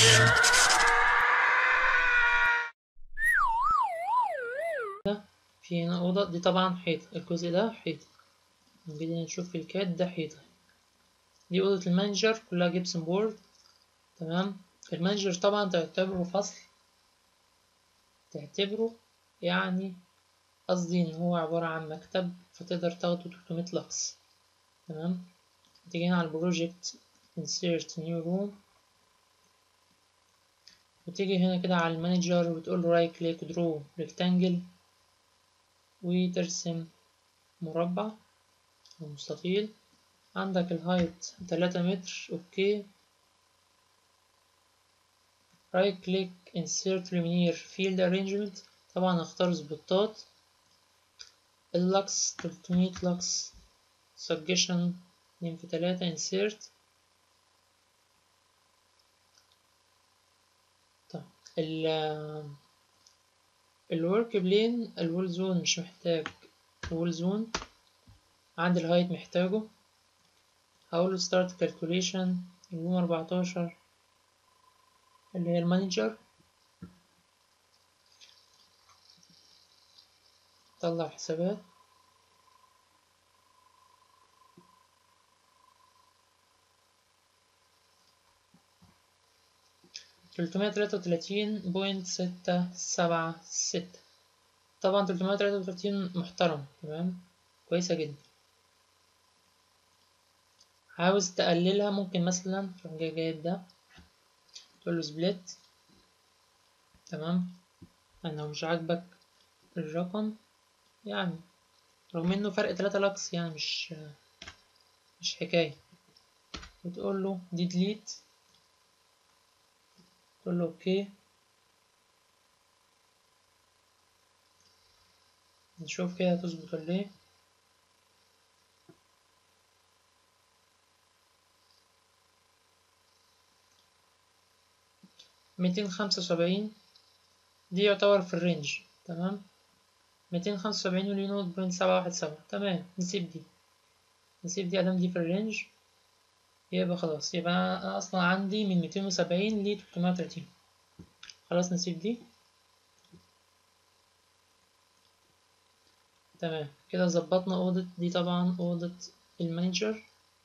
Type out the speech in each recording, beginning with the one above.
في هنا أوضة دي طبعا حيطة الجزء ده حيطة نبتدي نشوف في الكاد ده حيطة دي أوضة المانجر كلها جبسن بورد تمام المانجر طبعا تعتبره فصل تعتبره يعني قصدي إن هو عبارة عن مكتب فتقدر تاخده 300 لكس تمام تيجي هنا على البروجكت insert new room وتيجي هنا كده على المانجر وتقول له رايت كليك درو ريكتانجل وترسم مربع أو مستطيل عندك الهايت تلاتة متر اوكي رايت كليك insert luminaire field arrangement طبعا اختار سبوتات اللكس 300 لكس suggestion اتنين في تلاتة insert طيب ال الورك بلين الوول زون مش محتاج وول زون عندي الهايت محتاجه هقوله start calculation اليوم أربعتاشر اللي هي المانجر طلع حسابات تلتمية تلاتة وتلاتين بوينت ستة سبعة ستة طبعا تلتمية تلاتة وتلاتين محترم تمام كويسة جدا عاوز تقللها ممكن مثلا تروح جاي جايب ده تقول له سبليت تمام يعني لو مش عاجبك الرقم يعني رغم انه فرق تلاتة لكس يعني مش مش حكاية وتقول له دي ديليت تقول له اوكي نشوف كده هتظبط ولا ايه ميتين خمسة وسبعين دي يعتبر في الرينج تمام ميتين خمسة وسبعين ولينود بوينت سبعة واحد سبعة تمام نسيب دي نسيب دي أدام دي في الرينج يبقى خلاص يبقى أنا أصلا عندي من ميتين وسبعين لتلتمية وتلاتين خلاص نسيب دي تمام كده ظبطنا أوضة دي طبعا أوضة المانجر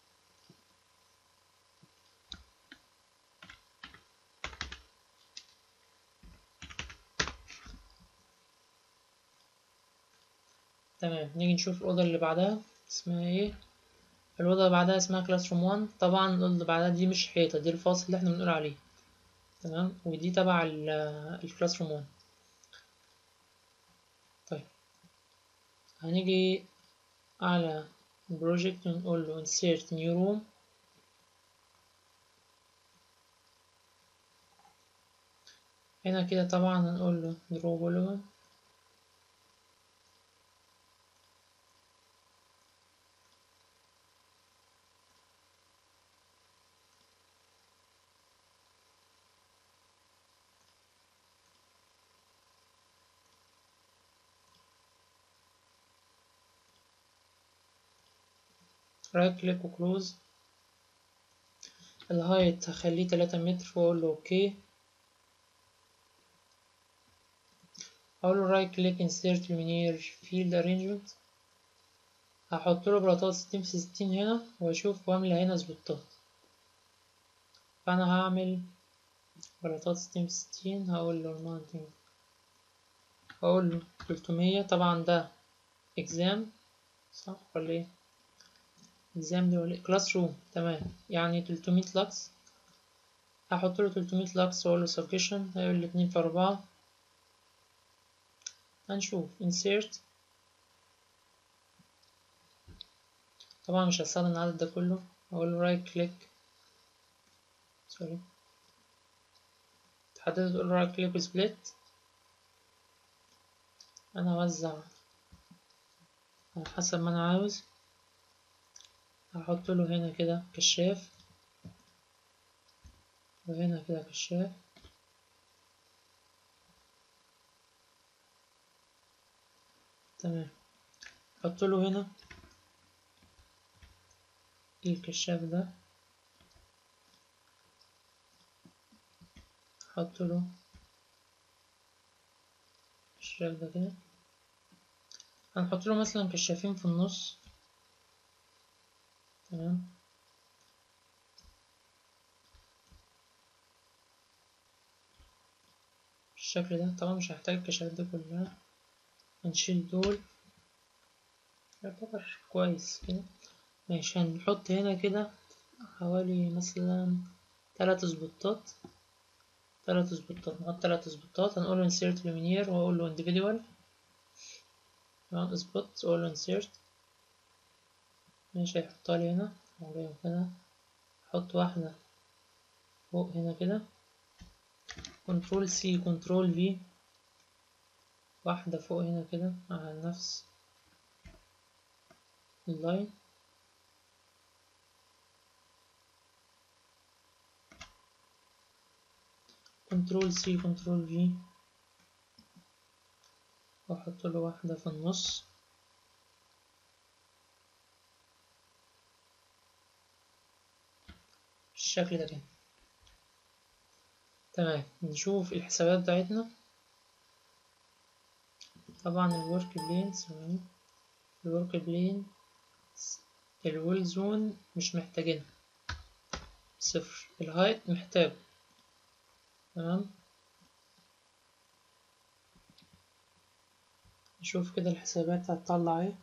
تمام نيجي نشوف الأوضة اللي بعدها اسمها ايه الأوضة اللي بعدها اسمها كلاس روم 1 طبعا الأوضة اللي بعدها دي مش حيطة دي الفاصل اللي احنا بنقول عليه تمام ودي تبع الكلاس روم 1 طيب هنيجي على project ونقول له insert new room هنا كده طبعا هنقول له draw polygon رايت كليك وكلوز الهايت هخليه تلاتة متر واقول له اوكي اقول له رايت كليك insert luminaire field arrangement هحط له بلاطات ستين في ستين هنا واشوف واملى هنا سبوتات فانا هعمل بلاطات ستين في ستين هقول له الماونتنج هقول له تلتمية طبعا ده اكزام صح ولا ايه اكزام دي ولا كلاس روم تمام يعني تلتمية لكس هحط له تلتمية لكس واقول له سبكيشن هيقول لي اتنين في اربعة هنشوف insert طبعا مش هستخدم العدد ده كله هقول له رايت كليك سوري تحدد تقول له رايت كليك وسبليت انا اوزع على حسب ما انا عاوز هحط له هنا كده كشاف وهنا كده كشاف تمام احط له هنا الكشاف ده نحط له الشكل ده كده هنحط له مثلا كشافين في النص تمام بالشكل ده طبعا مش هحتاج الكشافات دي كلها هنشيل دول يعتبر كويس كده ماشي هنحط هنا كده حوالي مثلا تلات سبوتات تلات سبوتات نحط تلات سبوتات هنقول له insert luminaire واقول له individual تمام سبوت واقول له insert ماشي هيحطها لي هنا عليهم كده احط واحدة فوق هنا كده كنترول سي كنترول في واحدة فوق هنا كده على نفس اللاين كنترول سي كنترول في واحط له واحدة في النص بالشكل ده كده تمام نشوف الحسابات بتاعتنا طبعا الورك بلين ثواني الورك بلين الويل زون مش محتاجينها صفر الهايت محتاج تمام نشوف كده الحسابات هتطلع ايه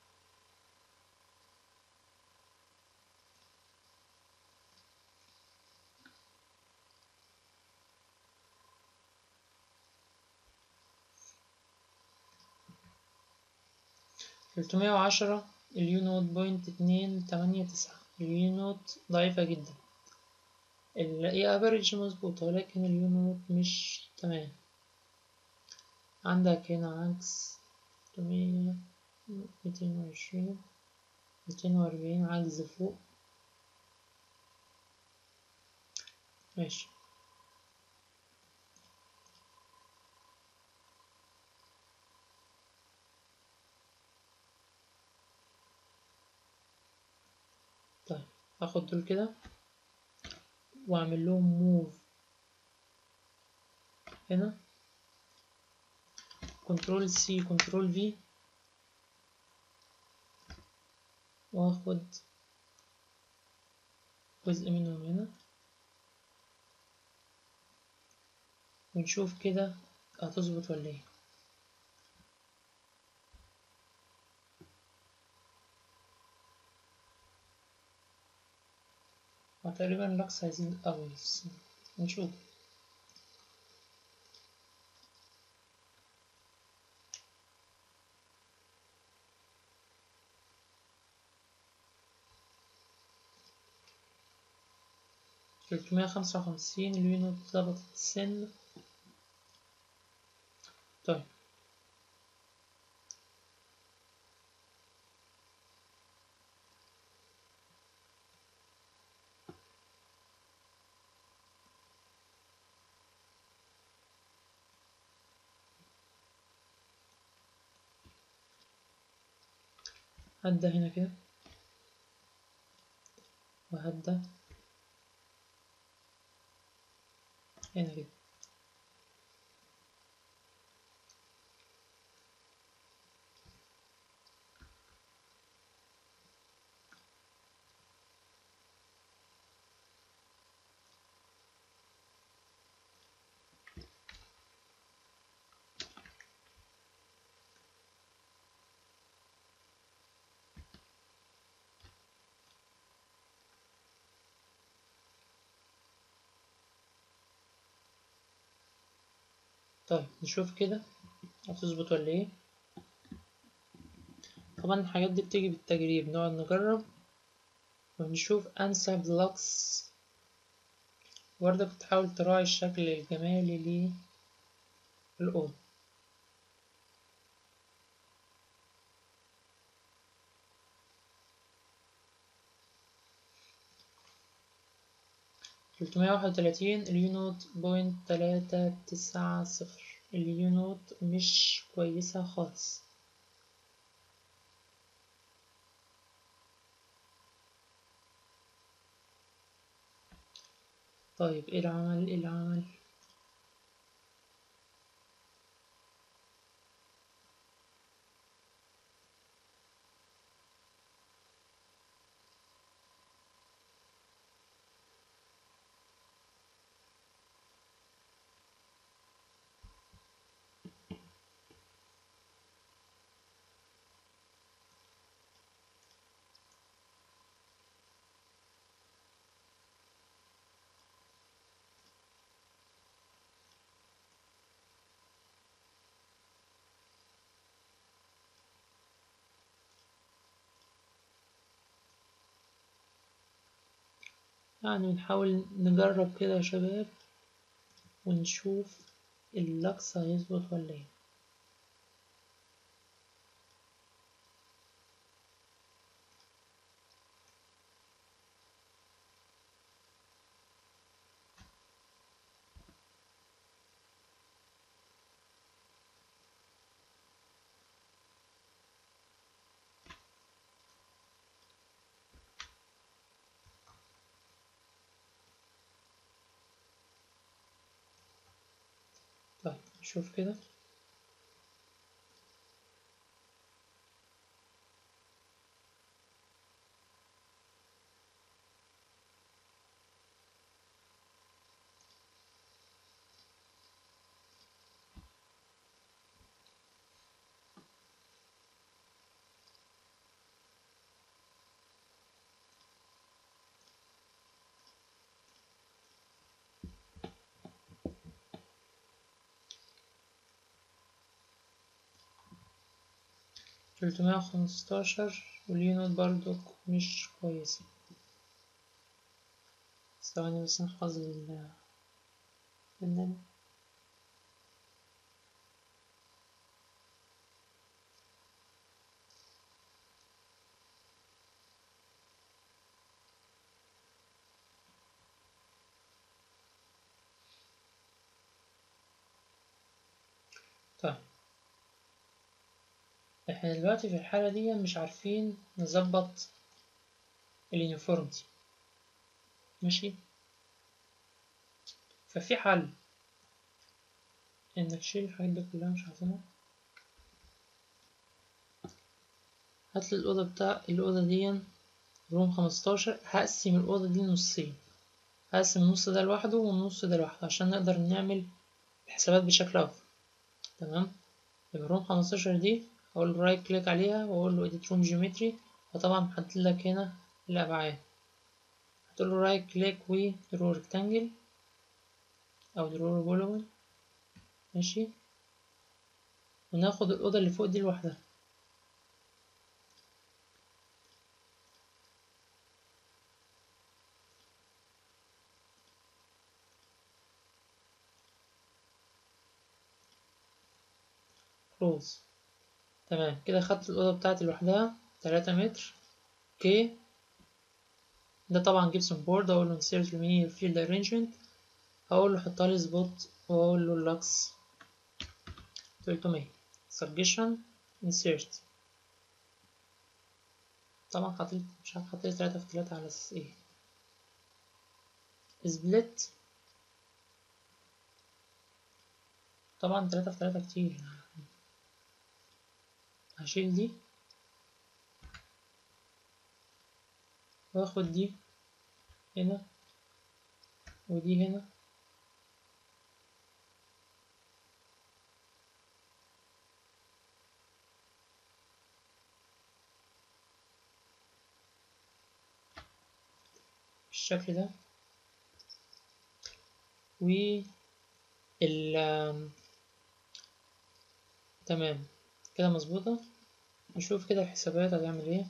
تلتمية وعشرة اليو نوت بوينت اتنين تمانية تسعة اليو نوت ضعيفة جدا الاي افريج مظبوطة ولكن اليو نوت مش تمام عندك هنا عكس تلتمية ميتين وعشرين ميتين وأربعين عجز فوق ماشي طيب هاخد دول كده واعمل لهم موف هنا كنترول سي كنترول في واخد جزء منهم هنا ونشوف كده هتظبط ولا ايه تقريبا اللقص هيزيد أوي بس نشوف تلتمية خمسة وخمسين اليونت ظبطت السن طيب هبدأ هنا كده وهبدأ هنا كده طيب نشوف كده هتظبط ولا ايه طبعا الحاجات دي بتيجي بالتجريب نقعد نجرب ونشوف انسب لوكس برضه بتحاول تراعي الشكل الجمالي للأوضة تلتمية واحد وتلاتين اليونوت بوينت تلاتة تسعة صفر اليونوت مش كويسة خالص طيب ايه العمل ايه العمل يعني بنحاول نجرب كده يا شباب ونشوف اللكس هيظبط ولا ايه طيب نشوف كده تلتمية وخمستاشر واليونت برضو مش كويسة ثواني بس نحفظ ال النبي طيب احنا دلوقتي في الحالة دي مش عارفين نظبط اليونيفورمتي ماشي ففي حل انك تشيل الحاجات دي كلها مش عايزينها هاتلي الأوضة بتاع الأوضة دي روم خمستاشر هقسم الأوضة دي نصين هقسم النص ده لوحده والنص ده لوحده عشان نقدر نعمل الحسابات بشكل أفضل تمام يبقى روم خمستاشر دي اقول له رايت كليك عليها واقول له edit room geometry فطبعا محدد لك هنا الابعاد هتقول له رايت كليك و draw rectangle او draw polygon ماشي وناخد الاوضه اللي فوق دي لوحدها close تمام كده خدت الأوضة بتاعتي لوحدها تلاتة متر اوكي ده طبعا جيبسون بورد أقول له insert luminar field arrangement هقول له حطها لي سبوت وأقول له لوكس تلتمية suggestion insert طبعا حطيت مش عارف حطيت تلاتة في تلاتة على أساس ايه split طبعا تلاتة في تلاتة كتير هشيل دي واخد دي هنا ودي هنا بالشكل ده و ال تمام كده مظبوطة نشوف كده الحسابات هتعمل ايه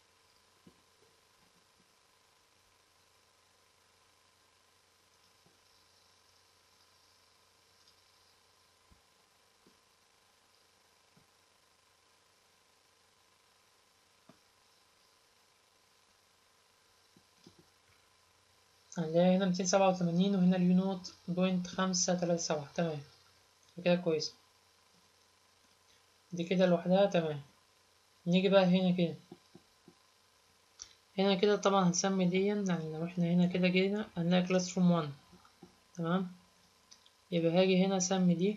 هنلاقي هنا ميتين سبعة وتمانين وهنا اليونوت بوينت خمسة تلاتة سبعة تمام كده كويس دي كده لوحدها تمام نيجي بقى هنا كده هنا كده طبعا هنسمي دي يعني لو احنا هنا كده جينا هنلاقي كلاس روم 1 تمام يبقى هاجي هنا اسمي دي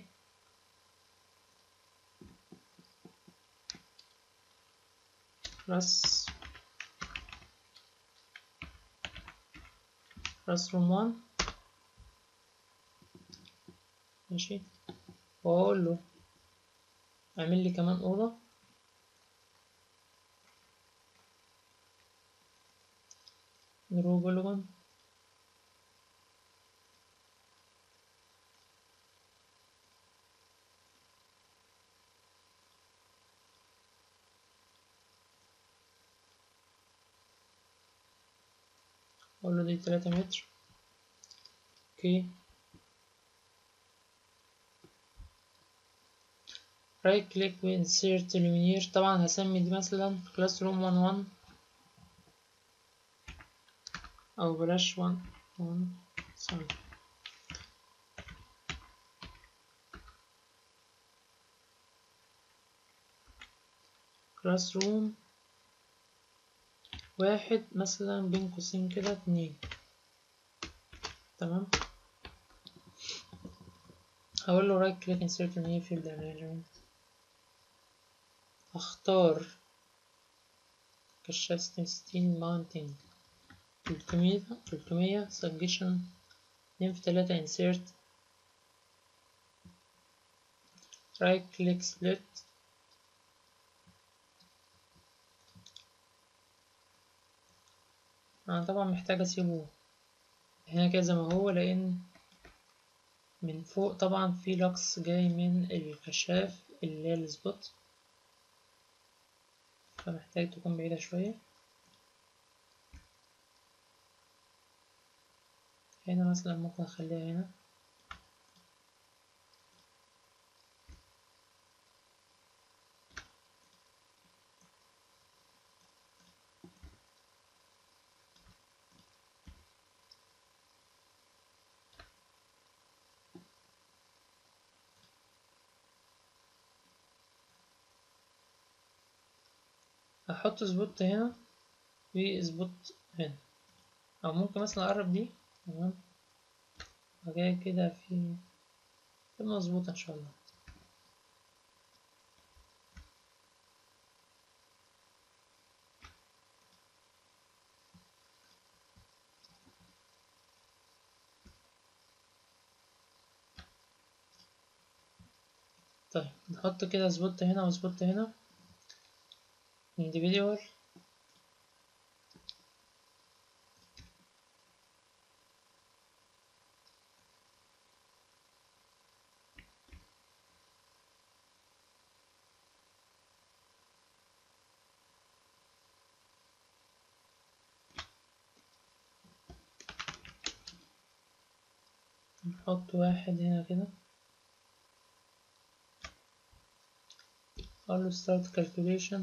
كلاس كلاس روم 1 ماشي واقول له اعمل لي كمان اوضه درو بولوجون اقول له دي تلاتة متر اوكي رايت كليك وانسيرت لومينير طبعا هسمي دي مثلا كلاس روم 1 1 او بلاش 1 1 ثانية كلاس روم واحد مثلا بين قوسين كده اتنين تمام هقول له رايت كليك انسيرت لومينير فيلد ارينجمنت اختار كشاف ستين ستين ماونتين تلتمية تلتمية سجشن اتنين في تلاتة انسيرت رايت كليك سبليت انا طبعا محتاج اسيبه هنا كده زي ما هو لان من فوق طبعا في لوكس جاي من الكشاف اللي هي السبوت فمحتاج تكون بعيدة شوية هنا مثلا ممكن اخليها هنا هحط سبوت هنا وسبوت هنا او ممكن مثلا اقرب دي تمام وجاي كده في تبقى مظبوطة ان شاء الله طيب نحط كده سبوت هنا وسبوت هنا individual نحط واحد هنا كده اقول له start calculation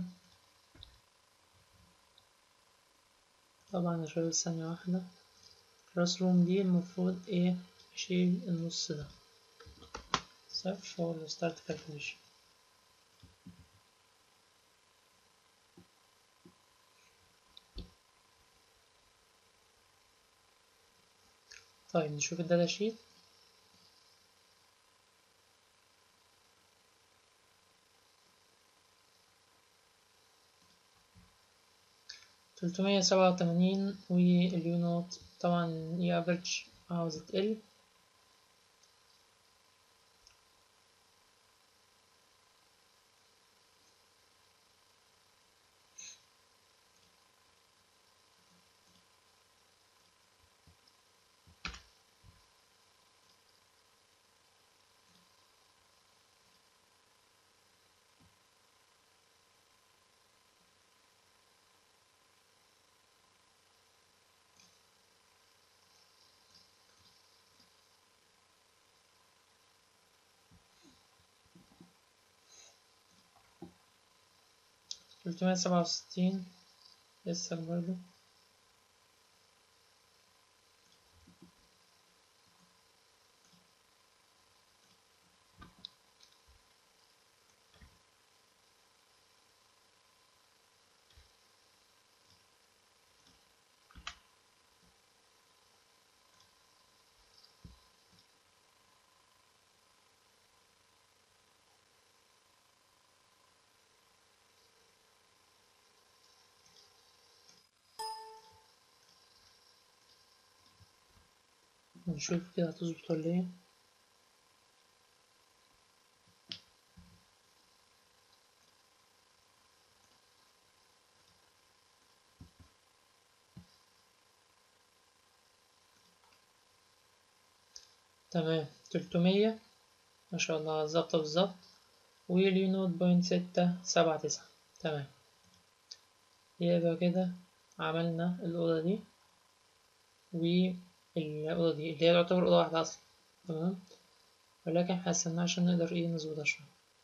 طبعا اشغل ثانية واحدة كلاس روم دي المفروض ايه اشيل النص ده صفر واقول له start calculation طيب نشوف الداتا شيت تلتمية سبعة وتمانين واليونت طبعا هي افريج عاوزة تقل تلتمية سبعة وستين لسه برضه نشوف كده هتظبط ولا ايه تمام تلتمية ما شاء الله ظابطة بالظبط واليونود بوينت ستة سبعة تسعة تمام يبقى كده عملنا الأوضة دي والأوضة دي اللي هي تعتبر أوضة واحدة أصلا تمام ولكن حسناها عشان نقدر ايه نظبطها شوية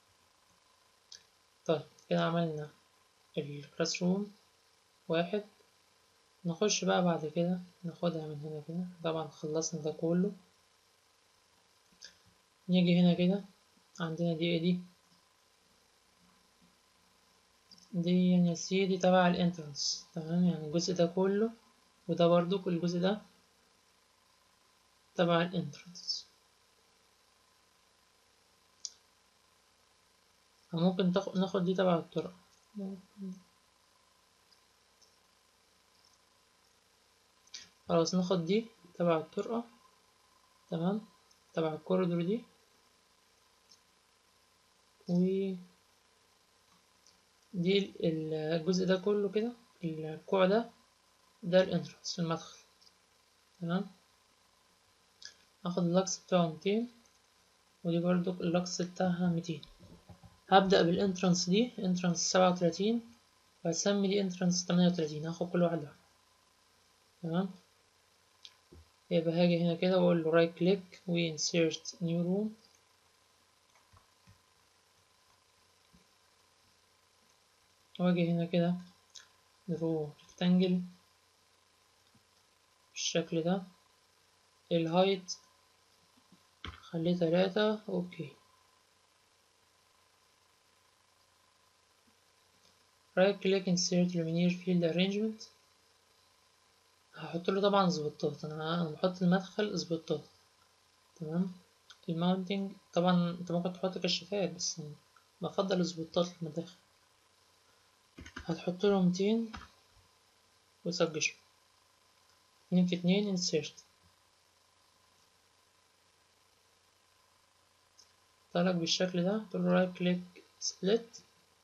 طيب كده عملنا الكلاس روم واحد نخش بقى بعد كده ناخدها من هنا كده طبعا خلصنا ده كله نيجي هنا كده عندنا دي ايه دي دي يا سيدي تبع الانترنس تمام يعني الجزء ده كله وده برضو كل الجزء ده تبع الانترنس ممكن ناخد دي تبع الطرق خلاص ناخد دي تبع الطرقة تمام تبع الكوريدور دي و دي الجزء ده كله كده الكوع ده ده الانترنس المدخل تمام هاخد اللكس بتاعه ميتين ودي برضو اللكس بتاعها ميتين هبدأ بالانترنس دي انترنس سبعة وتلاتين وهسمي دي انترنس تمانية وتلاتين هاخد كل واحدة تمام يبقى هاجي هنا كده واقول له رايت كليك و insert new room واجي هنا كده درو ريكتانجل بالشكل ده الهايت خليه تلاتة اوكي رايت كليك insert luminaire field arrangement هحط له طبعا سبوتات انا انا بحط المدخل سبوتات تمام الماونتنج طبعا انت ممكن تحط كشافات بس بفضل سبوتات المداخل هتحط له ميتين وسجشه اتنين في اتنين insert طلعك بالشكل ده تقول له رايت كليك سبليت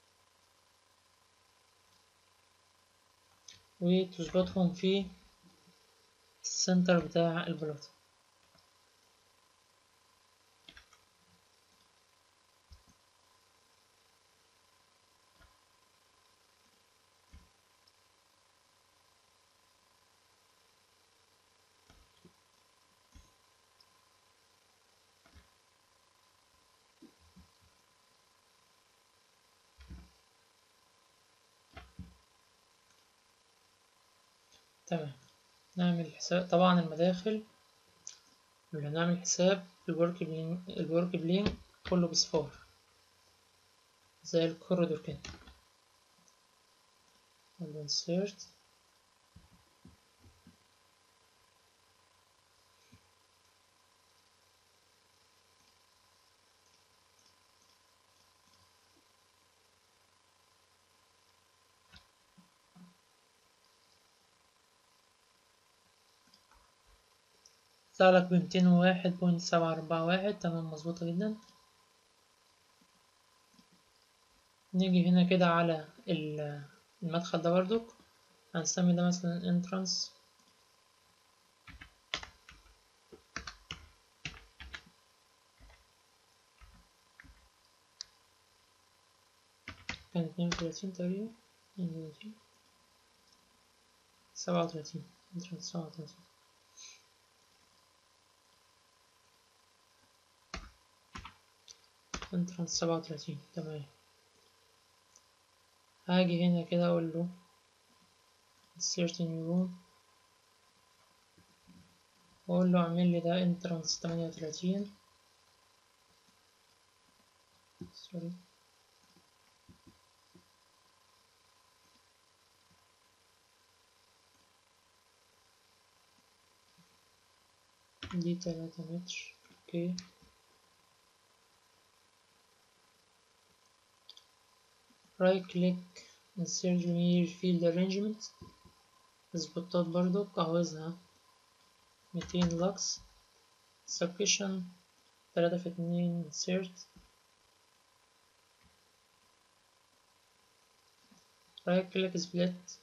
وتظبطهم في السنتر بتاع البلاطة تمام نعمل حساب طبعا المداخل اللي هنعمل حساب الورك بلين الورك بلين كله بصفار زي الكوريدور كده insert طلعلك بميتين وواحد بوينت سبعة أربعة واحد تمام مظبوطة جدا نيجي هنا كده على المدخل ده برضك هنسمي ده مثلا entrance كان اتنين وتلاتين تقريبا اتنين وتلاتين سبعة وتلاتين entrance سبعة وتلاتين entrance سبعة وتلاتين تمام هاجي هنا كده اقول له insert new room واقول له اعمل لي ده entrance تمانية وتلاتين سوري دي تلاتة متر اوكي رايت كليك insert luminaire field arrangement سبوتات برضو عاوزها ميتين لوكس subscription تلاتة في اتنين insert رايت كليك split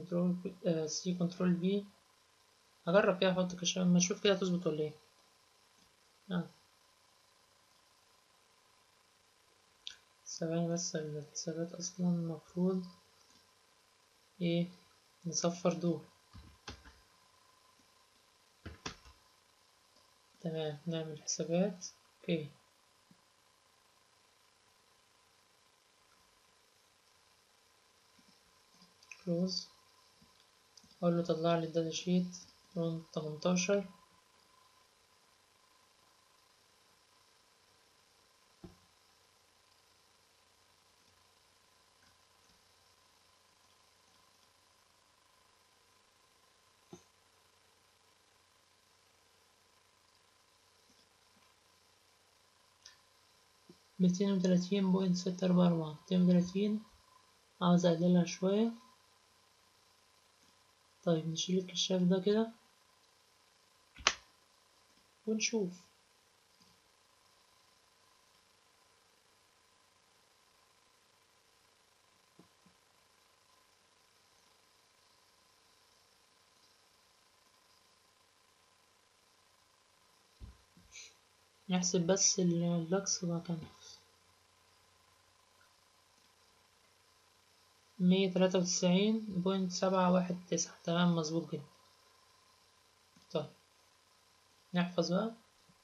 كنترول سي كنترول بي هجرب كده احط كشاف اما اشوف كده تظبط ولا ايه آه. ثواني بس الحسابات اصلا المفروض ايه نصفر دول تمام نعمل حسابات اوكي كلوز اقول له طلع لي الداتا شيت رون 18 ميتين وتلاتين بوينت ستة أربعة أربعة ميتين وتلاتين عاوز أقللها شوية طيب نشيل الكشاف ده كده ونشوف نحسب بس اللكس مكان مية تلاتة وتسعين بوينت سبعة واحد تسعة تمام مظبوط جدا طيب نحفظ بقى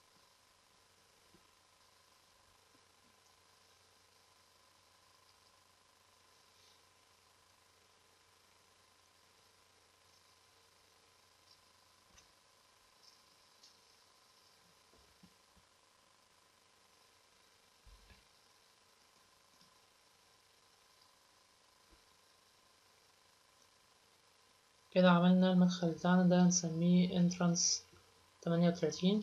كده عملنا المدخل بتاعنا ده هنسميه entrance تمانية وتلاتين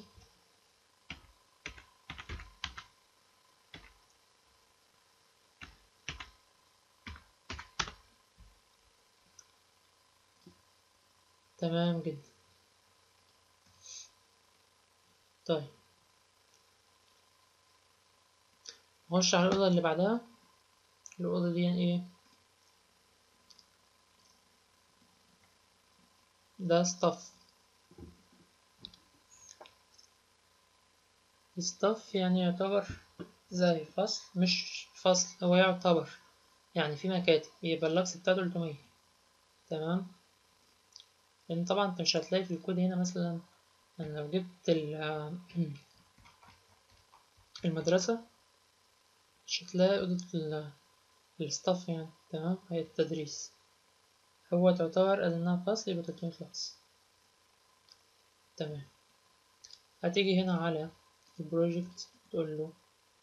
تمام جدا طيب نخش على الأوضة اللي بعدها الأوضة دي ايه ده stuff stuff يعني يعتبر زي فصل مش فصل هو يعتبر يعني في مكاتب يبقى اللكس بتاعته تلتمية تمام لأن طبعا انت مش هتلاقي في الكود هنا مثلا أنا لو جبت المدرسة مش هتلاقي أوضة الستاف يعني تمام هي التدريس هو تعتبر أنها فصل يبقى تلتمية لكس تمام هتيجي هنا على البروجكت تقول له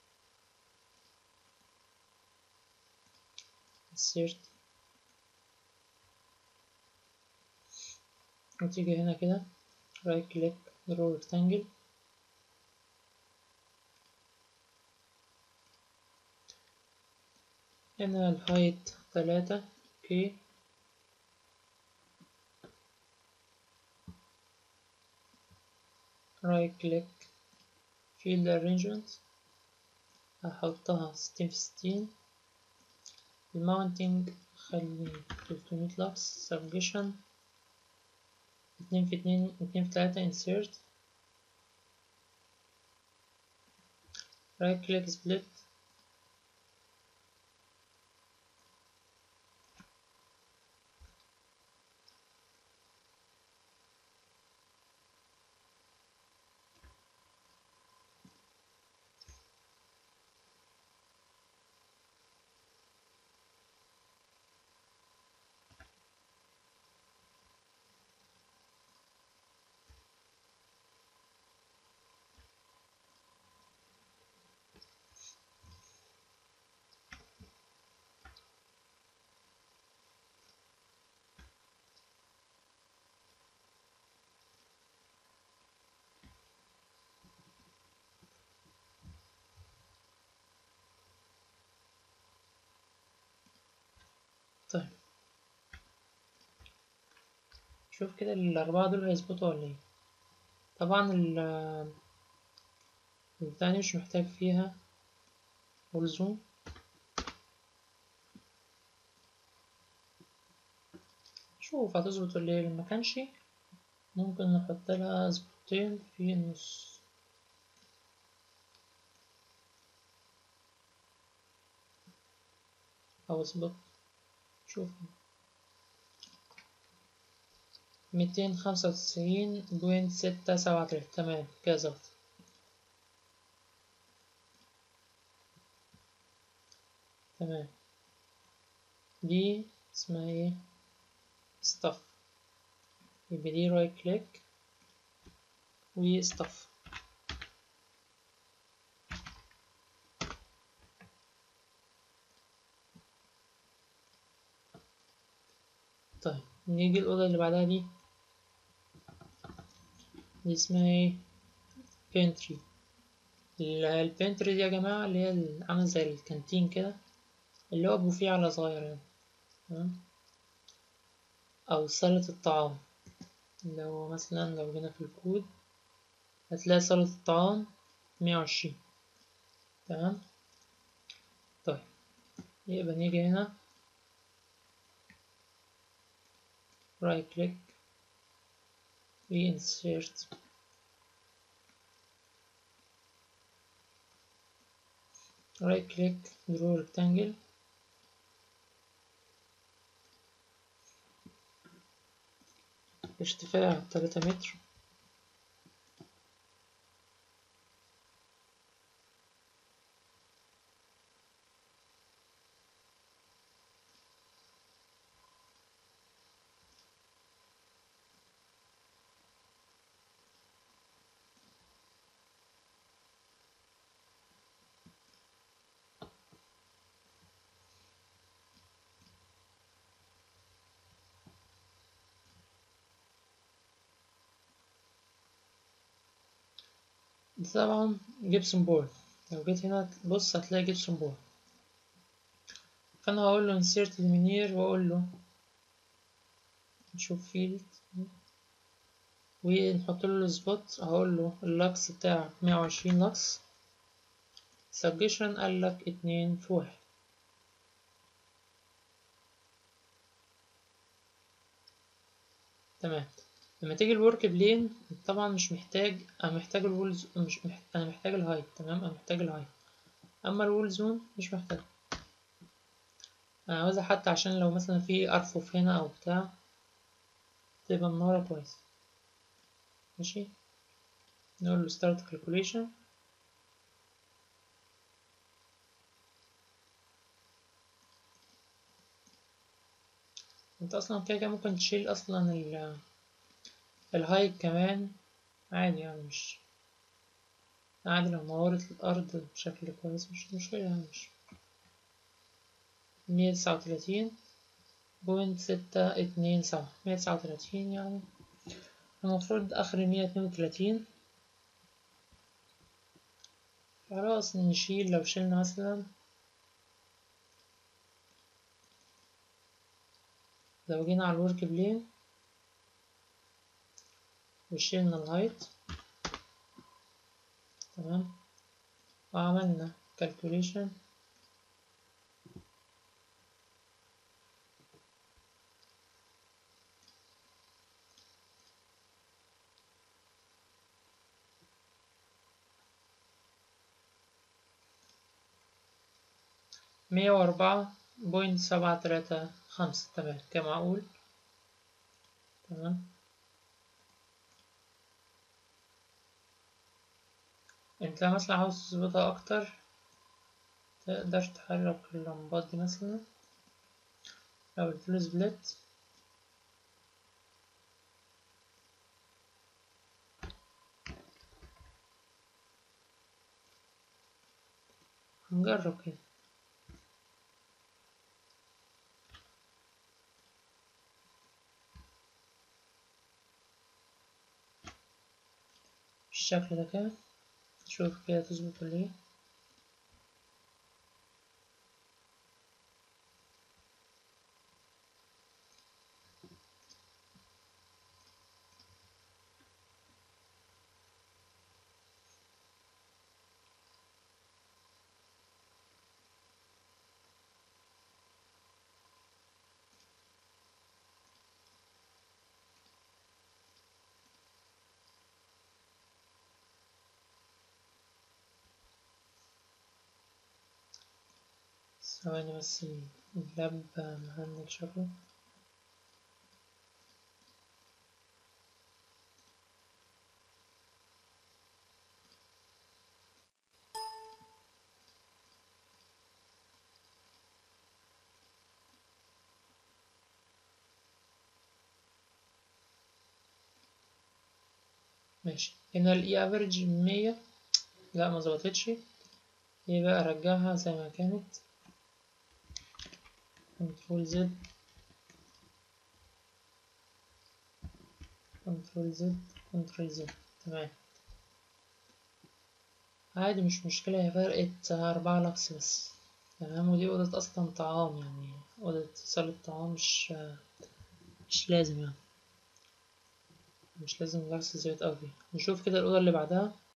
insert وتيجي هنا كده right click draw rectangle هنا الهايت تلاتة اوكي right click field arrangement هحطها ستين في ستين الماونتنج خلي تلتمية لكس subdivision اتنين في اتنين اتنين في تلاتة insert right click split طيب شوف كده الأربعة دول هيظبطوا ولا ايه طبعا ال البتاعة دي مش محتاج فيها فول زوم شوف هتظبط ولا ايه ما كانش ممكن نحط لها ظبطتين في النص او اظبط شوف ميتين خمسة وتسعين بوينت ستة سبعة تلاتة تمام كده ظبط تمام دي اسمها ايه stuff يبقى دي رايت كليك و stuff طيب نيجي الأوضة اللي بعدها دي دي اسمها ايه pantry البنتري دي يا جماعة اللي هي عاملة زي الكانتين كده اللي هو بوفيه على صغير يعني تمام أو سلة الطعام اللي هو مثلا لو جينا في الكود هتلاقي سلة الطعام مية وعشرين تمام طيب يبقى نيجي هنا right click reinsert right click draw rectangle ارتفاع تلاتة متر ده طبعا جبسون بورد لو جيت هنا بص هتلاقي جبسون بورد فانا هقول له insert luminaire واقول له نشوف فيلد ونحط له السبوت هقول له اللكس بتاعك مية وعشرين لكس سجشن قال لك اتنين في واحد تمام لما تيجي الورك بلين طبعا مش محتاج انا محتاج الوول مش محتاج انا محتاج الهايت تمام انا محتاج الهايت اما الوول زون مش محتاج انا عاوزها حتى عشان لو مثلا في ارفف هنا او بتاع تبقى منورة كويس ماشي نقول له start calculation انت اصلا كده كده ممكن تشيل اصلا ال الهايت كمان عادي يعني مش عادي لو نورت الأرض بشكل كويس مش مشكلة يعني مش مية تسعة وتلاتين بوينت ستة اتنين سبعة مية تسعة وتلاتين يعني المفروض آخر مية اتنين وتلاتين خلاص نشيل لو شلنا مثلا لو جينا على الورك بلين وشيلنا الهايت تمام وعملنا calculation مية وأربعة بوينت سبعة تلاتة خمسة تمام كده معقول تمام انت مثلا عاوز تظبطها اكتر تقدر تحرك اللمبات دي مثلا لو قلتله سبليت هنجرب كده بالشكل ده كده شوف كده تظبط ولا ايه ثواني بس اللاب مهنج شكله ماشي هنا الاي افريج مية لا ما ظبطتش ايه بقى ارجعها زي ما كانت كنترول زد كنترول زد كنترول زد تمام عادي مش مشكلة هي فرقت أربعة لكس بس تمام ودي أوضة أصلا طعام يعني أوضة صالة طعام مش مش لازم يعني مش لازم لكس زيادة أوي نشوف كده الأوضة اللي بعدها